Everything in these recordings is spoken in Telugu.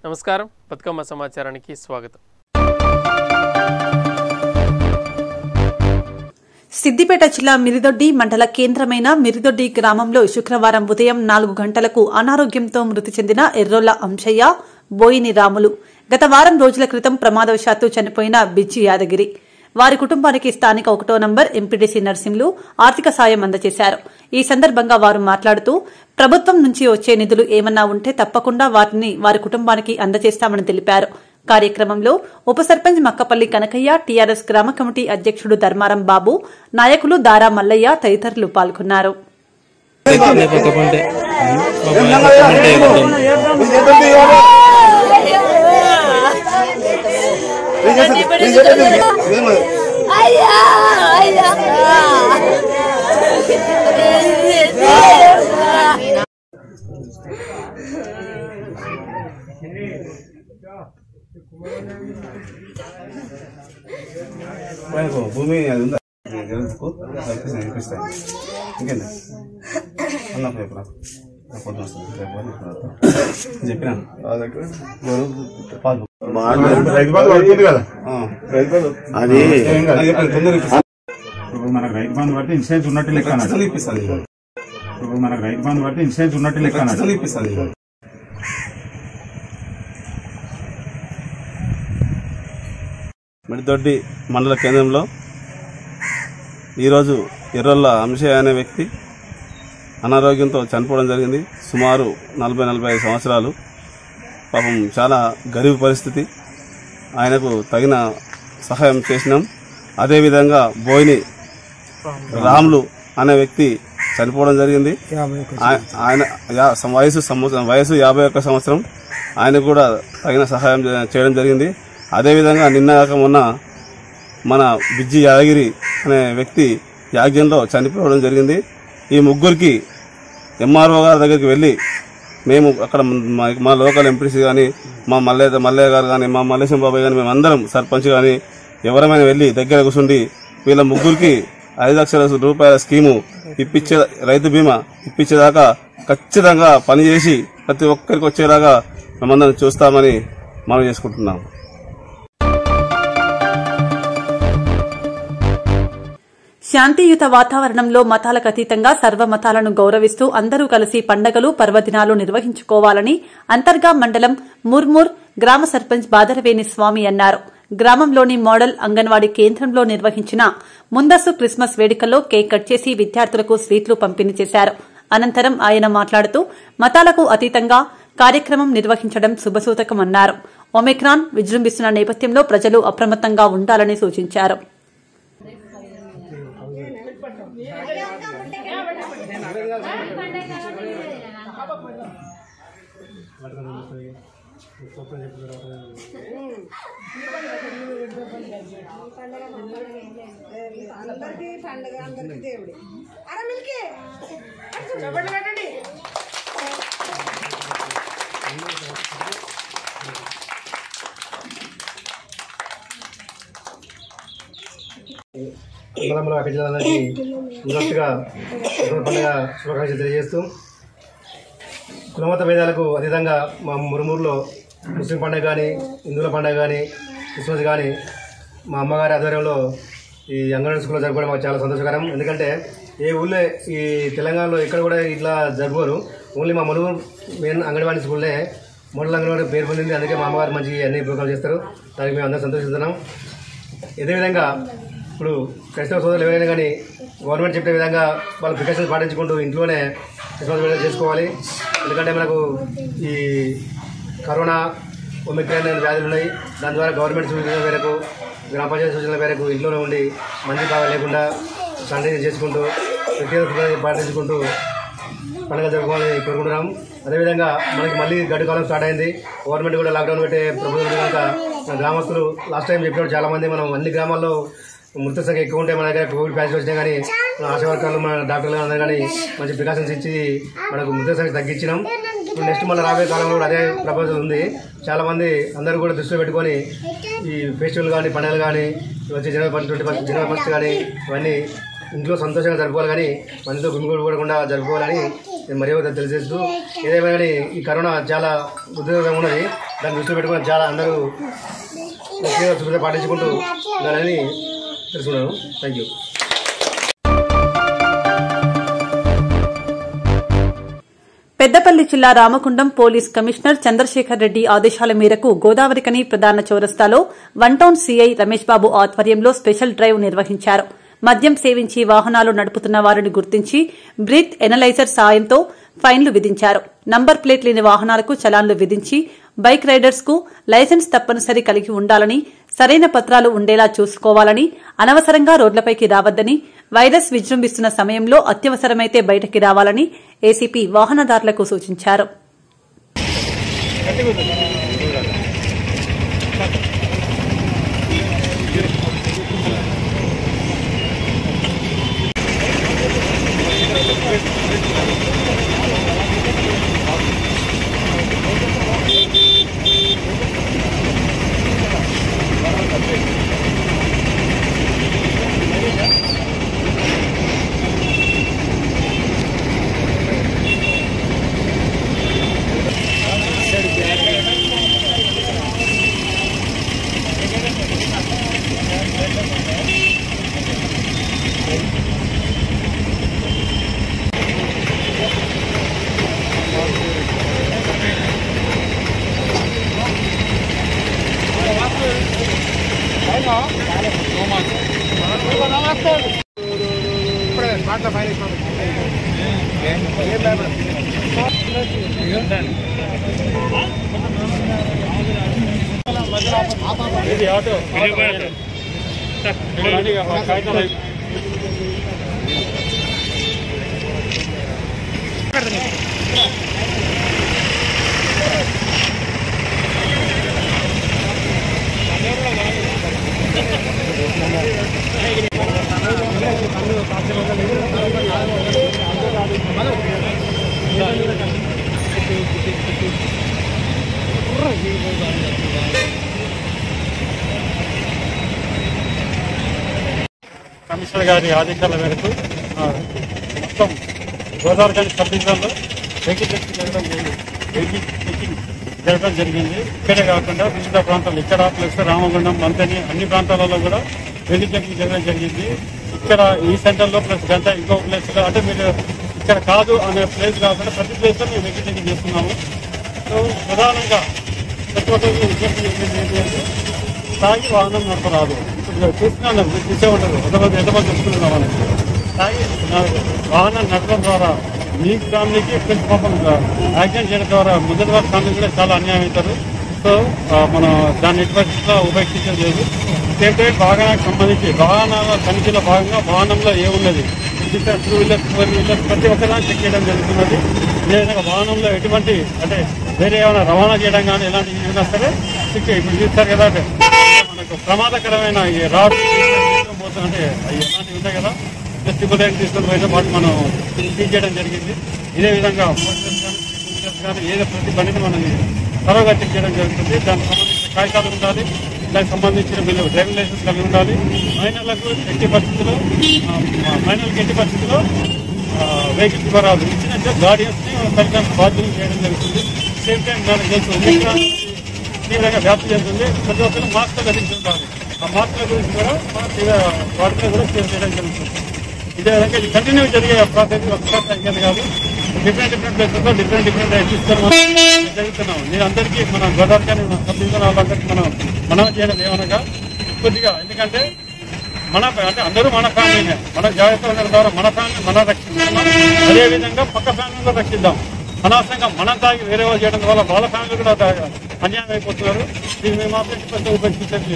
నమస్కారం బతుకమ్మ సమాచారానికి స్వాగతం సిద్దిపేట జిల్లా మిరిదొడ్డి మండల కేంద్రమైన మిరిదొడ్డి గ్రామంలో శుక్రవారం ఉదయం నాలుగు గంటలకు అనారోగ్యంతో మృతి చెందిన ఎర్రోళ్ల అంశయ్య బోయిని రాములు గత వారం రోజుల క్రితం ప్రమాదవశాత్తు చనిపోయిన బిజ్జి యాదగిరి వారి కుటుంబానికి స్థానిక ఒకటో నంబర్ ఎంపీడీసీ నర్సింలు ఆర్థిక సాయం అందజేశారు ఈ సందర్భంగా వారు మాట్లాడుతూ ప్రభుత్వం నుంచి వచ్చే నిధులు ఏమన్నా ఉంటే తప్పకుండా వాటిని వారి కుటుంబానికి అందజేస్తామని తెలిపారు కార్యక్రమంలో ఉప సర్పంచ్ మక్కపల్లి కనకయ్య టీఆర్ఎస్ గ్రామ కమిటీ అధ్యక్షుడు ధర్మారం బాబు నాయకులు దారా మల్లయ్య తదితరులు పాల్గొన్నారు పక్కకుంటే పక్కకుంటే కొంచెం అయ్యా అయ్యా మనకు భూమి అది ఉందా గెలుపుకు ఇప్పిస్తాను ఇప్పిస్తాను ఇంకేంది అన్నప్పుడు చెప్పు నాకు రేపు పొద్దున వస్తుంది రేపు పోయి ఇప్పుడు వస్తా. చెప్పినాను పాలు. రైతు బంధు పడుతుంది కదా ఆ. అది ఏం కాదు. చెప్పండి, తొందరగా ఇప్పిస్తాను. ఇప్పుడు మనకు రైతు బంధు బట్టి ఇన్సూరెన్స్ ఉన్నట్టు లెక్క అన్నట్టు ఖచ్చితంగా ఇప్పిస్తాను ఇప్పుడు మనకు రైతు బంధు బట్టి ఇన్సూరెన్స్ ఉన్నట్టు లెక్క అన్నట్టు ఖచ్చితంగా ఇప్పిస్తాను మిడిదొడ్డి మండల కేంద్రంలో ఈరోజు ఎర్రొల్ల అంశయ్య అనే వ్యక్తి అనారోగ్యంతో చనిపోవడం జరిగింది సుమారు నలభై నలభై ఐదు సంవత్సరాలు పాపం చాలా గరీబ్ పరిస్థితి ఆయనకు తగిన సహాయం చేసినాం అదేవిధంగా బోయిని రాములు అనే వ్యక్తి చనిపోవడం జరిగింది ఆయ- ఆయన యా- సం- వయసు సంవత్సరం వయసు యాభై ఒక్క సంవత్సరం ఆయన కూడా తగిన సహాయం చే- చేయడం జరిగింది అదేవిధంగా నిన్న కాక మొన్న మన బిజ్జి యాదగిరి అనే వ్యక్తి యాగ్యంలో చనిపోవడం జరిగింది ఈ ముగ్గురికి ఎంఆర్ఓ గారి దగ్గరికి వెళ్ళి మేము అక్కడ మా- మా లోకల్ ఎంపీసీ కానీ మా మల్లయ్య మల్లయ్య గారు కానీ మా మల్లేశం బాబాయ్ కానీ మేమందరం సర్పంచ్ కానీ ఎవరమైనా వెళ్ళి దగ్గర కూర్చుండి వీళ్ళ ముగ్గురికి ఐదు లక్షల రూపాయల స్కీము ఇప్పించే రైతు బీమా ఇప్పించేదాకా ఖచ్చితంగా పనిచేసి ప్రతి ఒక్కరికి వచ్చేలాగా మేమందరం చూస్తామని మనం చేసుకుంటున్నాం శాంతియుత వాతావరణంలో మతాలకు అతీతంగా సర్వమతాలను గౌరవిస్తూ అందరూ కలిసి పండగలు పర్వదినాలు నిర్వహించుకోవాలని అంతర్గా మండలం ముర్ముర్ గ్రామ సర్పంచ్ బాదరవేణి స్వామి అన్నారు గ్రామంలోని మోడల్ అంగన్వాడీ కేంద్రంలో నిర్వహించిన ముందస్తు క్రిస్మస్ వేడుకల్లో కేక్ కట్ చేసి విద్యార్థులకు స్వీట్లు పంపిణీ చేశారు అనంతరం ఆయన మాట్లాడుతూ మతాలకు అతీతంగా కార్యక్రమం నిర్వహించడం శుభసూతకమన్నారు ఒమిక్రాన్ విజృంభిస్తున్న నేపథ్యంలో ప్రజలు అప్రమత్తంగా ఉండాలని సూచించారు మండలంలో అక్క జిల్లాలకి ముందస్తుగా సంక్రాంతి పండుగ శుభాకాంక్షలు తెలియజేస్తూ కులమత భేదాలకు అతీతంగా మా మురుమూరులో ముస్లిం పండుగ కానీ హిందువుల పండుగ కానీ క్రిస్మస్ కానీ మా అమ్మగారి ఆధ్వర్యంలో ఈ అంగన్వాడీ స్కూల్లో జరపడం మాకు చాలా సంతోషకరం ఎందుకంటే ఏ ఊళ్ళో ఈ తెలంగాణలో ఎక్కడ కూడా ఇట్లా జరుపుకోరు ఓన్లీ మా మునుగోడు మెయిన్ అంగన్వాడీ స్కూల్లే మోడల్ అంగన్వాడీ పేరు పొందింది అందుకే మా అమ్మగారు మంచి అన్ని ప్రోగ్రామ్ చేస్తారు దానికి మేము అందరం సంతోషిస్తున్నాం ఇదే విధంగా ఇప్పుడు క్రైస్తవ సోదరులు ఎవరైనా కానీ గవర్నమెంట్ చెప్పే విధంగా వాళ్ళు ప్రికాషన్స్ పాటించుకుంటూ ఇంట్లోనే క్రిస్మస్ వేడుకలు చేసుకోవాలి ఎందుకంటే మనకు ఈ కరోనా ఒమిక్రాన్ అనే వ్యాధులు ఉన్నాయి దాని ద్వారా గవర్నమెంట్ సూచనల మేరకు గ్రామ పంచాయతీ సూచనల మేరకు ఇంట్లోనే ఉండి మంది బాగా లేకుండా శానిటైజ్ చేసుకుంటూ వ్యక్తిగత శుభ్రత పాటించుకుంటూ పండుగ జరుపుకోవాలని కోరుకుంటున్నాం అదేవిధంగా మనకి మళ్ళీ గడ్డు కాలం స్టార్ట్ అయింది గవర్నమెంట్ కూడా లాక్డౌన్ పెట్టే ప్రభుత్వం కనుక మన గ్రామస్తులు లాస్ట్ టైం చెప్పినప్పుడు చాలా మంది మనం అన్ని గ్రామాల్లో మృత సంఖ్య ఎక్కువ ఉంటే మన దగ్గర కోవిడ్ ప్యాచ్ వచ్చినా కానీ మన ఆశా వర్కర్లు మన డాక్టర్లు అందరూ కానీ మంచి ప్రికాషన్స్ ఇచ్చి మనకు మృత సంఖ్య తగ్గించినాం ఇప్పుడు నెక్స్ట్ మళ్ళీ రాబోయే కాలంలో కూడా అదే ప్రపోజల్ ఉంది చాలా మంది అందరూ కూడా దృష్టిలో పెట్టుకొని ఈ ఫెస్టివల్ కానీ పండుగలు కానీ వచ్చే జనవరి ఫస్ట్ ట్వంటీ ఫస్ట్ జనవరి ఫస్ట్ కానీ ఇవన్నీ ఇంట్లో సంతోషంగా జరుపుకోవాలి కానీ మనతో గుమిగూడకుండా జరుపుకోవాలని నేను మరీ ఒకటి తెలియజేస్తూ ఏదేమైనా కానీ ఈ కరోనా చాలా ఉద్యోగంగా ఉన్నది దాన్ని దృష్టిలో పెట్టుకుని చాలా అందరూ ముఖ్యంగా శుభ్రత పాటించుకుంటూ ఉండాలని తెలుసుకున్నాను థ్యాంక్ యూ పెద్దపల్లి జిల్లా రామకుండం పోలీస్ కమిషనర్ చంద్రశేఖర్ రెడ్డి ఆదేశాల మేరకు గోదావరికని ప్రధాన చౌరస్తాలో one town CI Ramesh Babu ఆధ్వర్యంలో స్పెషల్ డ్రైవ్ నిర్వహించారు మద్యం సేవించి వాహనాలు నడుపుతున్న వారిని గుర్తించి బ్రీత్ ఎనలైజర్ సాయంతో ఫైన్లు విధించారు నంబర్ ప్లేట్ లేని వాహనాలకు చలాన్లు విధించి బైక్ రైడర్స్ కు లైసెన్స్ తప్పనిసరి కలిగి ఉండాలని సరైన పత్రాలు ఉండేలా చూసుకోవాలని అనవసరంగా రోడ్లపైకి రావద్దని వైరస్ విజృంభిస్తున్న సమయంలో అత్యవసరమైతే బయటకి రావాలని ఏసీపీ వాహనదారులకు సూచించారు కమిషనర్ గారి ఆదేశాల మేరకు ఆ, మొత్తం గోదావరి కానీ సబ్ డివిజన్లో వెహికల్ చెకింగ్ జరగడం జరిగింది వెహికల్ చెకింగ్ జరగడం జరిగింది ఇక్కడే కాకుండా వివిధ ప్రాంతాలు ఇక్కడ ప్లస్ రామగుండం మంతని అన్ని ప్రాంతాలలో కూడా వెహికల్ చెకింగ్ జరగడం జరిగింది ఇక్కడ ఈ సెంటర్లో ప్లస్ గంట ఇంకో ప్లేస్ లో అంటే మీరు ఇక్కడ కాదు అనే ప్లేస్ కాకుండా ప్రతి ప్లేస్ లో మేము వెహికల్ చెకింగ్ చేస్తున్నాము సో ప్రధానంగా ప్రతి ఒక్కరికి విజ్ఞప్తి చేసేది ఏంటి అంటే తాగి వాహనం నడపరాదు ఇప్పుడు చూస్తున్నాను మీరు చూసే ఉంటారు ఎంతమంది ఎంతమంది చెప్తున్నాం మనకి తాగి నా- వాహనం నడపడం ద్వారా మీ ఫ్యామిలీకి ప్లస్ పాపం యాక్సిడెంట్ చేయడం ద్వారా ముందటి వారి ఫ్యామిలీ కూడా చాలా అన్యాయం అవుతారు సో ఆ, మనం దాన్ని ఎట్టి పరిస్థితుల్లో ఉపేక్షించడం లేదు సేమ్ టైం వాహనానికి సంబంధించి వాహనాల తనిఖీలో భాగంగా వాహనంలో ఏమున్నది టూ వీలర్స్ ఫోర్ వీలర్స్ ప్రతి ఒక్కదాన్ని చెక్ చేయడం జరుగుతున్నది అదేవిధంగా వాహనంలో ఎటువంటి అంటే వేరే ఏమైనా రవాణా చేయడం కానీ ఎలాంటి ఏమైనా సరే చెక్ చేయ- ఇప్పుడు చూస్తారు కదా అంటే మనకు ప్రమాదకరమైన ఈ రాడ్ పోతుంటే అవి ఎలాంటివి ఉంటాయి కదా స్టిబుల్ లైన్ తీసుకొని పోయితే వాటి మనం సీజ్ చేయడం జరిగింది ఇదే విధంగా పోలీసులు కానీ, సివిల్ కానీ ఏదో ప్రతి బండిని మనం త్వరగా చెక్ చేయడం జరుగుతుంది దానికి సంబంధించిన కాగితాలు ఉండాలి దానికి సంబంధించిన బిల్లు డ్రైవింగ్ లైసెన్స్ కలిగి ఉండాలి మైనర్లకు ఎట్టి పరిస్థితుల్లో ఆ, మైనర్లకు ఎట్టి పరిస్థితుల్లో వెహికల్స్ ఇవ్వరాదు ఇచ్చినట్టు గార్డియన్స్ ని తల్లిదండ్రులు బాధ్యతలు చేయడం జరుగుతుంది సేమ్ టైం మనకు తెలుసు ఒమిక్రాన్ తీవ్రంగా వ్యాప్తి చెందుతుంది ప్రతి ఒక్కరు మాస్క్ ధరించుంటారు ఆ మాస్క్ల గురించి కూడా మనం తీవ్ర వాటిని కూడా సేవ్ చేయడం జరుగుతుంది ఇదే విధంగా ఇది కంటిన్యూ జరిగే ప్రాసెస్ ఒకసారి తగ్గదు కాదు డిఫరెంట్ డిఫరెంట్ ప్లేసెస్ లో డిఫరెంట్ డిఫరెంట్ ఎక్సిస్టర్ జరుగుతున్నాం నేను అందరికీ మన గోదావరి కానీ మన సబ్ డివిజన్ వాళ్ళందరికీ మనం మనం చేయడం ఏమనగా కొద్దిగా ఎందుకంటే మన అంటే అందరూ మన ఫ్యామిలీనే మన జాగ్రత్త ఉండడం ద్వారా మన ఫ్యామిలీ మనం రక్షిస్తున్నాం అదే విధంగా పక్క ఫ్యామిలీ కూడా రక్షిద్దాం అనవసరంగా మనం తాగి వేరే వాళ్ళు చేయడం వల్ల వాళ్ళ ఫ్యామిలీ కూడా తా- అన్యాయం అయిపోతున్నారు దీన్ని మేము మాత్రం కొంచెం ఉపేక్షించట్లేదు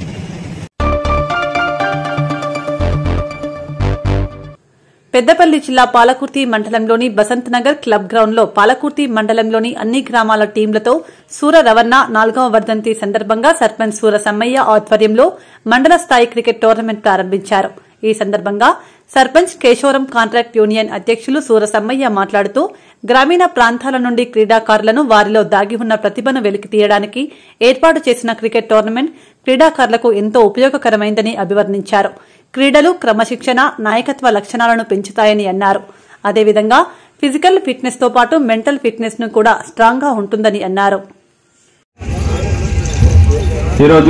పెద్దపల్లి జిల్లా పాలకుర్తి మండలంలోని బసంత్ నగర్ క్లబ్ గ్రౌండ్ లో పాలకుర్తి మండలంలోని అన్ని గ్రామాల టీంలతో సూర రవణ నాలుగవ వర్ధంతి సందర్భంగా సర్పంచ్ సూర సమ్మయ్య ఆధ్వర్యంలో మండల స్థాయి క్రికెట్ టోర్నమెంట్ ప్రారంభించారు ఈ సందర్భంగా సర్పంచ్ కేశవరం కాంట్రాక్ట్ యూనియన్ అధ్యక్షులు సూర సమ్మయ్య మాట్లాడుతూ గ్రామీణ ప్రాంతాల నుండి క్రీడాకారులను వారిలో దాగి ఉన్న ప్రతిభను వెలికి తీయడానికి ఏర్పాటు చేసిన క్రికెట్ టోర్నమెంట్ క్రీడాకారులకు ఎంతో ఉపయోగకరమైందని అభివర్ణించారు క్రీడలు క్రమశిక్షణ నాయకత్వ లక్షణాలను పెంచుతాయని అన్నారు అదేవిధంగా ఫిజికల్ ఫిట్నెస్ తో పాటు మెంటల్ ఫిట్నెస్ ను కూడా స్ట్రాంగ్ గా ఉంటుందని అన్నారు ఈరోజు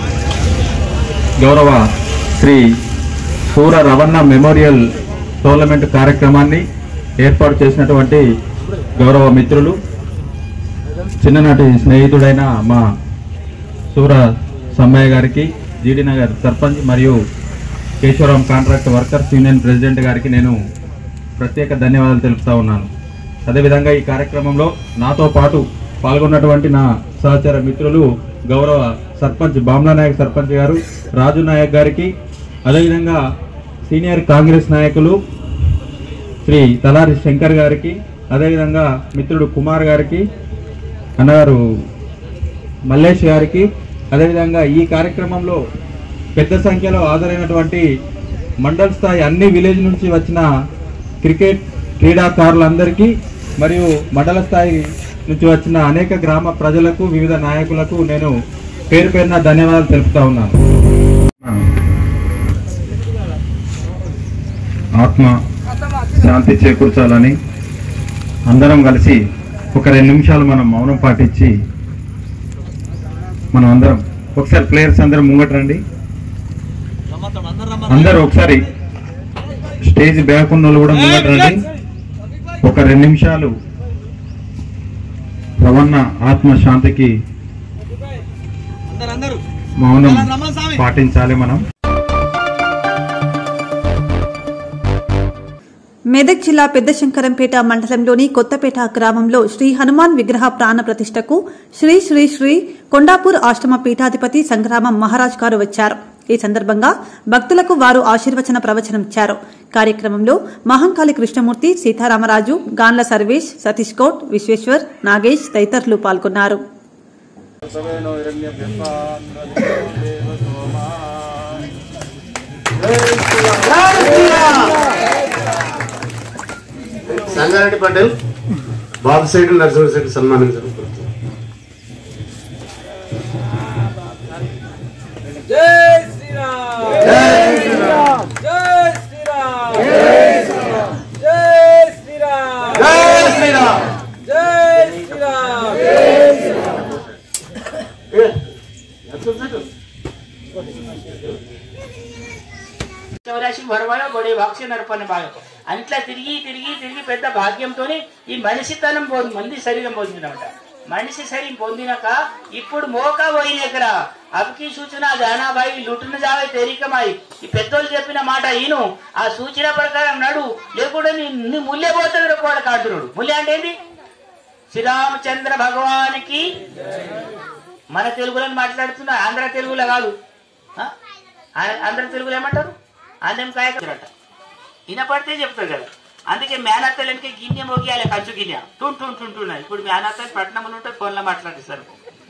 గౌరవ శ్రీ సూర రవణ మెమోరియల్ టోర్నమెంట్ కార్యక్రమాన్ని ఏర్పాటు చేసినటువంటి గౌరవ మిత్రులు చిన్ననాటి స్నేహితుడైన మా సూర సమ్మయ్య గారికి జీడి నగర్ సర్పంచ్ మరియు Keshavaram contract workers union president గారికి నేను ప్రత్యేక ధన్యవాదాలు తెలుపుతా ఉన్నాను అదేవిధంగా ఈ కార్యక్రమంలో నాతో పాటు పాల్గొన్నటువంటి నా సహచర మిత్రులు గౌరవ సర్పంచ్ బామ్లా నాయక్ సర్పంచ్ గారు రాజు నాయక్ గారికి అదేవిధంగా సీనియర్ కాంగ్రెస్ నాయకులు శ్రీ తలారి శంకర్ గారికి అదేవిధంగా మిత్రుడు కుమార్ గారికి అన్నగారు మల్లేష్ గారికి అదేవిధంగా ఈ కార్యక్రమంలో పెద్ద సంఖ్యలో హాజరైనటువంటి మండల్ స్థాయి అన్ని విలేజ్ నుంచి వచ్చిన క్రికెట్ క్రీడాకారులందరికీ మరియు మండల స్థాయి నుంచి వచ్చిన అనేక గ్రామ ప్రజలకు వివిధ నాయకులకు నేను పేరు పేరున ధన్యవాదాలు తెలుపుతా ఉన్నాను ఆత్మ శాంతి చేకూర్చాలని అందరం కలిసి ఒక రెండు నిమిషాలు మనం మౌనం పాటించి మనం అందరం ఒకసారి ప్లేయర్స్ అందరం ముంగట రండి అందరూ ఒకసారి స్టేజ్ బ్యాక్ ఉన్న వాళ్ళు కూడా ముంగట రండి ఒక రెండు నిమిషాలు రవణ ఆత్మ శాంతికి మౌనం పాటించాలి మనం మెదక్ జిల్లా పెద్దశంకరంపేట మండలంలోని కొత్తపేట గ్రామంలో శ్రీ హనుమాన్ విగ్రహ ప్రాణ ప్రతిష్టకు శ్రీ శ్రీ శ్రీ కొండాపూర్ ఆశ్రమ పీఠాధిపతి సంగ్రామం మహారాజ్ గారు వచ్చారు ఈ సందర్భంగా భక్తులకు వారు ఆశీర్వచన ప్రవచనం ఇచ్చారు కార్యక్రమంలో మహంకాళి కృష్ణమూర్తి సీతారామరాజు గాన్ల సర్వేష్ సతీష్ గౌడ్ విశ్వేశ్వర్ నాగేష్ తదితరులు పాల్గొన్నారు సంగారెడ్డి పటేల్ బాబు సైడ్ నరసింహ సైడ్ సన్మానించడం చౌరాశి వరవడ గొడే వాక్ష నరపని భాగం అంట్లా తిరిగి తిరిగి తిరిగి పెద్ద భాగ్యంతో ఈ మనిషితనం పోదు మంది శరీరం పొందినమాట మనిషి శరీరం పొందినాక ఇప్పుడు మోక పోయినెకర అబకి సూచన జానాబాయి లుటున జావే తెరికమాయి ఈ పెద్దోళ్ళు చెప్పిన మాట ఈను ఆ సూచన ప్రకారం నడు లేకుండా నీ నీ ముల్లె పోతుంది కూడా కాటురుడు ముల్లె అంటే ఏంటి శ్రీరామచంద్ర భగవానికి మన తెలుగులో మాట్లాడుతున్నా ఆంధ్ర తెలుగులో కాదు ఆ? ఆ- ఆంధ్ర తెలుగులో ఏమంటారు ఆంధ్రం కాయకరట వినపడితే చెప్తారు కదా అందుకే మేనత్తలకి గిన్నె మోగియాలి కంచు గిన్నె టూన్ టూన్ టూన్ టూన్ అని. ఇప్పుడు మేనత్తలు పట్టణంలో ఉంటే ఫోన్లో మాట్లాడిస్తారు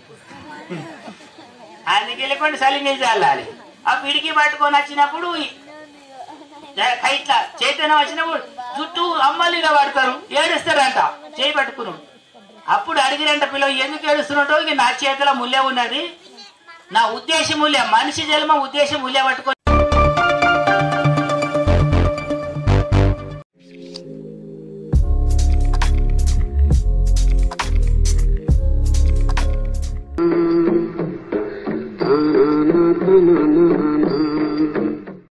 అందుకే వెళ్ళకుండా సలింగేసి వెళ్ళాలి ఆ పిడికి పట్టుకొని వచ్చినప్పుడు ఈ- ఇట్లా చైతన్యం వచ్చినప్పుడు చుట్టూ అమ్మలిగా పడతారు ఏడుస్తారంట చేయి పట్టుకుని అప్పుడు అడిగిరంట పిల్లలు ఎందుకు ఏడుస్తున్నట్టు ఇక నా చేతిలో ముల్లె ఉన్నది నా ఉద్దేశం ముల్లె మనిషి జన్మ ఉద్దేశం ముల్లె పట్టుకొని